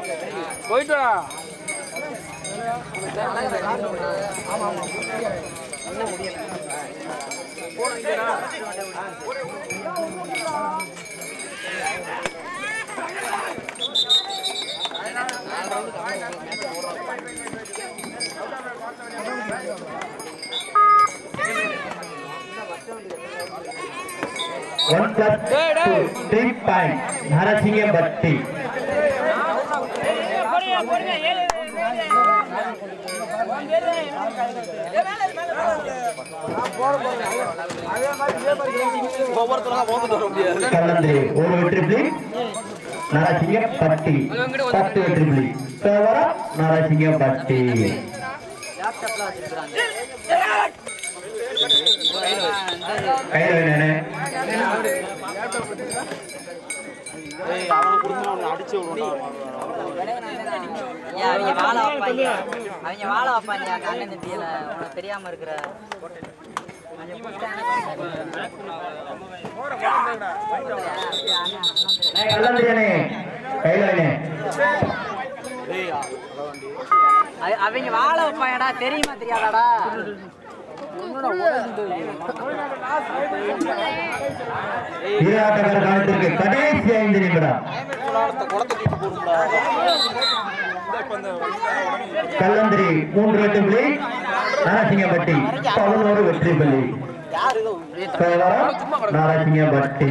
போயிட்டு வா one plus two three point Narasingapatti Kallanthiri ஒரு வெற்றி புலி நரசிங்க பட்டி பத்து வெற்றி புலி கேவரா நரசிங்க பட்டி கையில் வேணே ஐயா, அவங்க வாழ வைப்பாங்க அவங்க வாழ வைப்பாங்க அண்ணன் தம்பியில உனக்கு தெரியாம இருக்கிற கொஞ்சம் கல்லந்திரியனே கையில் வேணே அவ- அவங்க வாழ வைப்பாங்கடா தெரியுமா தெரியாதாடா வீராட்டகர் காலத்திற்கு கடைசி ஐந்து நிமிடம் கல்லந்திரி மூன்று வெற்றி புலி நரசிங்கப்பட்டி பதினோரு வெற்றி புலி கேவலம் நரசிங்கப்பட்டி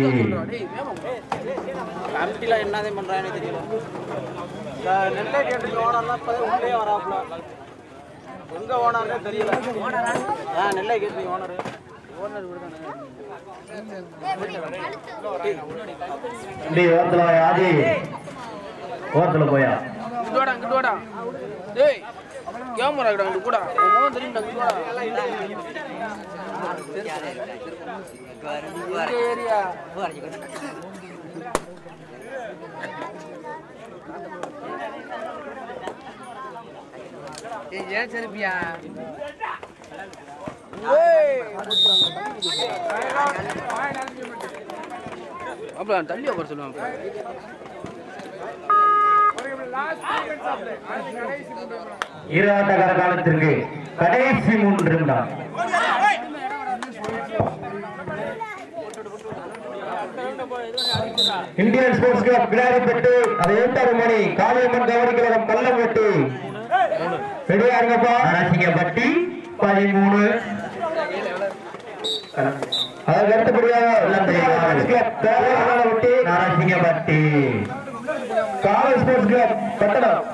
கமிட்டிலாம் என்னதே பண்றாங்கன்னு தெரியல இந்த நெல்லை கேட்டு ஓனர்லாம் இப்போ உள்ளே வராப்புல எங்க ஓனர்னே தெரியல ஆ நெல்லை கேட்டு ஓனர் ஓனர் இப்படி ஓரத்துல போய் ஆதி ஓரத்துல போயா இங்கிட்டு வாடா இங்கிட்டு வாடா டேய் கேமரா கிட்ட இங்கிட்டு கூட உன் முகம் தெரியும் இங்கிட்டு வாடா இந்த ஏரியா ஏன் சரிப்பியா அப்புறம் தள்ளி உட்கார சொல்லுவாங்க ஈராட்டகர காலத்திற்கு கடைசி மூன்று நிமிடம் இந்தியன் ஸ்போர்ட்ஸ் கிளப் கிடாரிப்பட்டு அதை ஏற்றாறு மணி காளியம்மன் கவரி கழகம் பள்ளம் வெட்டு ரெடியா இருங்கப்பா நரசிங்கப்பட்டி பதிமூணு அதற்கு அடுத்தபடியாக வெட்டி நரசிங்கப்பட்டி காலை ஸ்போர்ட்ஸ் கிளப் பட்டணம்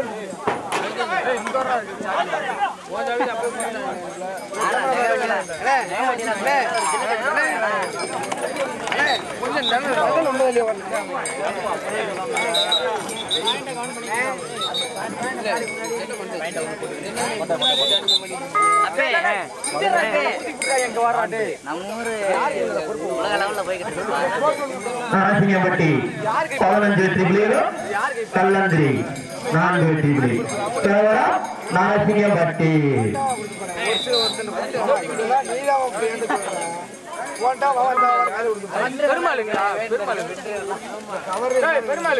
அப்பே அப்பே, நம்ம ஊரு உலக லெவல்ல போய்கிட்டு இருக்கு நரசிங்கப்பட்டி பதினஞ்சு வெற்றி புள்ளிகளும் கல்லந்திரி நான்கு வெற்றி புள்ளி தேவரா நரசிங்கப்பட்டி பெருமாளுங்களா பெருமாள் பெருமாள்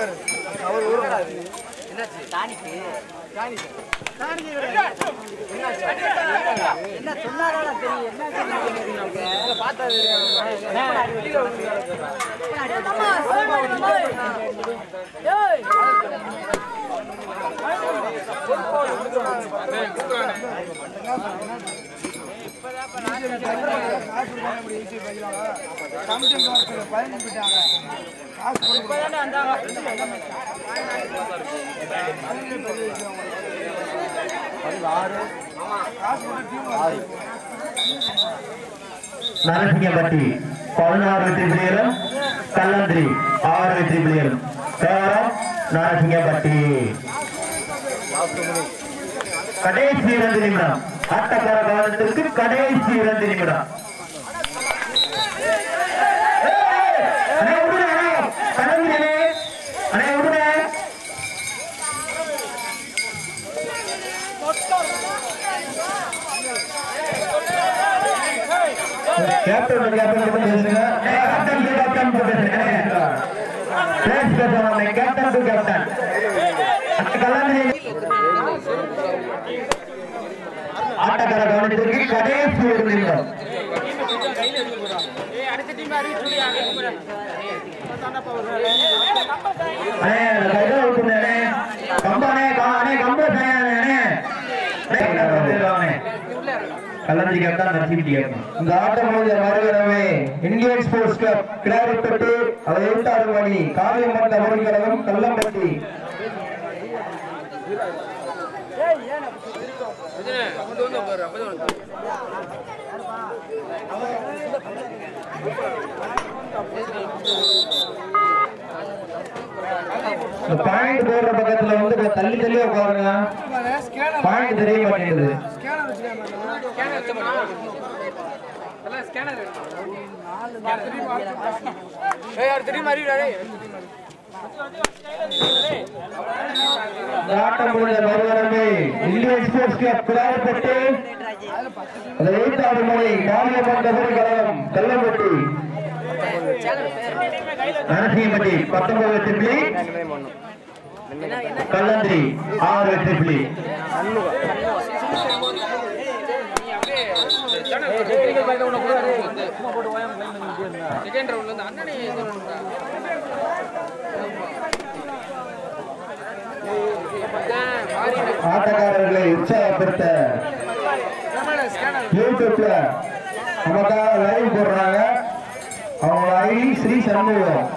டானிக்கு என்ன சொன்னாரா தெரியும் என்ன நரசிங்கப்பட்டி பதினாறு வெற்றி புள்ளிகளும் கல்லந்திரி ஆறு வெற்றி புள்ளிகளும் தேவரா நரசிங்கப்பட்டி கடைசி இரண்டு நிமிடம் ஆட்டக்கார காலத்திற்கு கடைசி இரண்டு நிமிடம் அண்ணே, விடுங்க, அண்ணே. கல்லந்திரி அண்ணே. அண்ணே, விடுங்க. கேப்டன் வந்து கேப்டன் கிட்ட பேசுங்க கேப்டன் டு கேப்டன் கிட்ட பேசுங்க பிளேஸ் பேசுவாங்க கேப்டன் டு கேப்டன் கல்லாந்திரி ஆட்டக்கார கவனத்திற்கு கடைசி ஒரு நிமிடம் அண்ணே, அந்த கையில விட்டுருந்தேனே. கம்பானே, காணே, கம்ப சாயானே. கள்ளந்திரி கேப்டன் நரசிம்டி கேப்டன் இந்த ஆட்டம் முடிஞ்ச மறுகணமே இந்தியன் ஸ்போர்ட்ஸ் கிளப் கிடாரிப்பட்டு அதை எழுத்தாறு மணி காவியம்மன் கபடி கழகம் கல்லம்பட்டி இந்த பாயிண்ட் போடுற பக்கத்துல வந்து கொஞ்சம் தள்ளி தள்ளி உட்காருங்க பாயிண்ட் தெரிய மாட்டேங்குது இந்த ஆட்டம் முடிஞ்ச மறுகணமே இந்தியன் ஸ்போர்ட்ஸ் கிளப் கிடாரிப்பட்டு அதை எழுத்தாறு மணி காவியம்மன் கபடி கழகம் கல்லம்பட்டி நரசிங்கம்பட்டி பத்தொன்பது வெற்றி புள்ளி கல்லந்திரி ஆறு வெற்றி புள்ளி ஆட்டக்காரர்களை உற்சாகப்படுத்த யூடியூப்ல நமக்காக லைவ் போடுறாங்க அவங்க ஐடி ஸ்ரீ சண்முகம்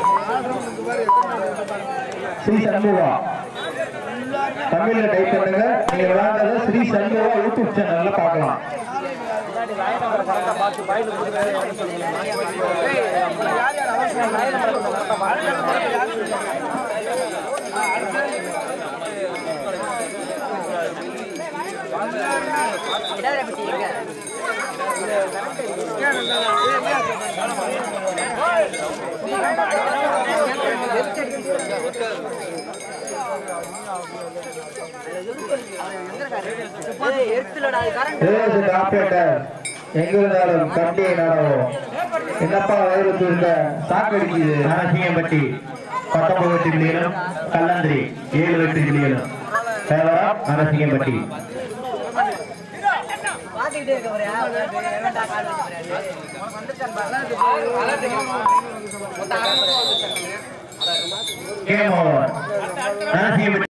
ஸ்ரீ சண்முகம் தமிழ்ல டைப் பண்ணுங்க நீங்க விளையாண்டத ஸ்ரீ சண்முகம் யூடியூப் சேனல்ல பார்க்கலாம் கிடாரப்பட்டி எங்க ஏய், எரிச்சலடா, அது current. ஏஎஸ் ஆபரேட்டர் எங்க இருந்தாலும் கண்டியை நடவும் என்னப்பா வயிறு தூண்ட சாக்கடிக்குது நரசிங்கம்பட்டி பத்தொன்பது வெற்றி புள்ளிகளும் கல்லந்திரி ஏழு வெற்றி புள்ளிகளும் தேவரா நரசிங்கம்பட்டி பாத்துக்கிட்டே இருக்க போறியா? எவன்டா கால் வச்சு போறாரு? உனக்கு வந்துருச்சான்னு பாரு. Game over Narasingampatti